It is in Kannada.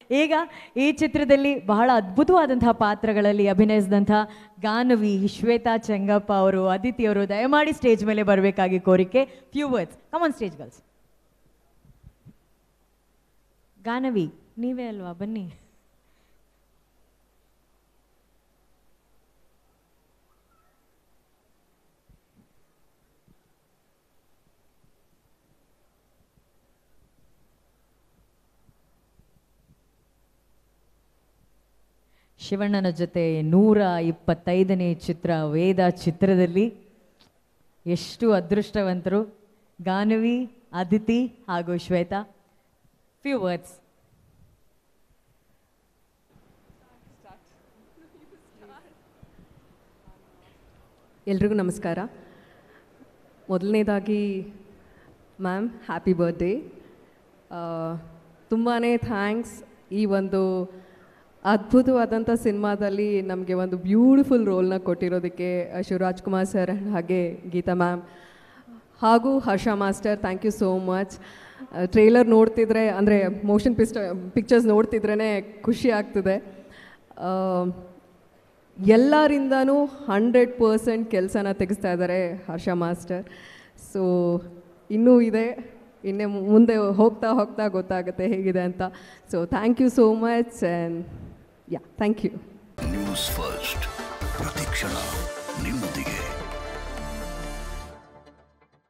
ಈಗ ಈ ಚಿತ್ರದಲ್ಲಿ ಬಹಳ ಅದ್ಭುತವಾದಂತಹ ಪಾತ್ರಗಳಲ್ಲಿ ಅಭಿನಯಿಸಿದಂತಹ ಗಾನವಿ ಶ್ವೇತಾ ಚೆಂಗಪ್ಪ ಅವರು ಅದಿತಿ ಅವರು ದಯಮಾಡಿ ಸ್ಟೇಜ್ ಮೇಲೆ ಬರಬೇಕಾಗಿ ಕೋರಿಕೆ few words come on stage girls Ganavi ನೀವೇ ಅಲ್ವಾ ಬನ್ನಿ ಶಿವಣ್ಣನ ಜೊತೆ ನೂರ ಇಪ್ಪತ್ತೈದನೇ ಚಿತ್ರ ವೇದ ಚಿತ್ರದಲ್ಲಿ ಎಷ್ಟು ಅದೃಷ್ಟವಂತರು ಗಾನವಿ ಅದಿತಿ ಹಾಗೂ ಶ್ವೇತಾ ಫ್ಯೂ ವರ್ಡ್ಸ್ ಎಲ್ರಿಗೂ ನಮಸ್ಕಾರ ಮೊದಲನೇದಾಗಿ ಮ್ಯಾಮ್ ಹ್ಯಾಪಿ ಬರ್ಡೇ ತುಂಬಾ ಥ್ಯಾಂಕ್ಸ್ ಈ ಒಂದು ಅದ್ಭುತವಾದಂಥ ಸಿನಿಮಾದಲ್ಲಿ ನಮಗೆ ಒಂದು ಬ್ಯೂಟಿಫುಲ್ ರೋಲ್ನ ಕೊಟ್ಟಿರೋದಕ್ಕೆ ಆ, ಶಿವರಾಜ್ ಕುಮಾರ್ ಸರ್ ಹಾಗೆ ಗೀತಾ ಮ್ಯಾಮ್ ಹಾಗೂ Harsha master thank you so much trailer ನೋಡ್ತಿದ್ರೆ ಅಂದರೆ ಮೋಷನ್ ಪಿಸ್ಟ ಪಿಕ್ಚರ್ಸ್ ನೋಡ್ತಿದ್ರೇ ಖುಷಿ ಆಗ್ತಿದೆ ಆ, ಎಲ್ಲರಿಂದನೂ ಹಂಡ್ರೆಡ್ ಪರ್ಸೆಂಟ್ ಕೆಲಸನ ತೆಗೆಸ್ತಾ ಇದ್ದಾರೆ ಹರ್ಷ ಮಾಸ್ಟರ್ ಸೊ ಇನ್ನೂ ಇದೆ ಇನ್ನೇ ಮುಂದೆ ಹೋಗ್ತಾ ಹೋಗ್ತಾ ಗೊತ್ತಾಗುತ್ತೆ ಹೇಗಿದೆ ಅಂತ so thank you so much and yeah thank you news first ಪ್ರತಿಕ್ಷಣ ನಿಮ್ಮ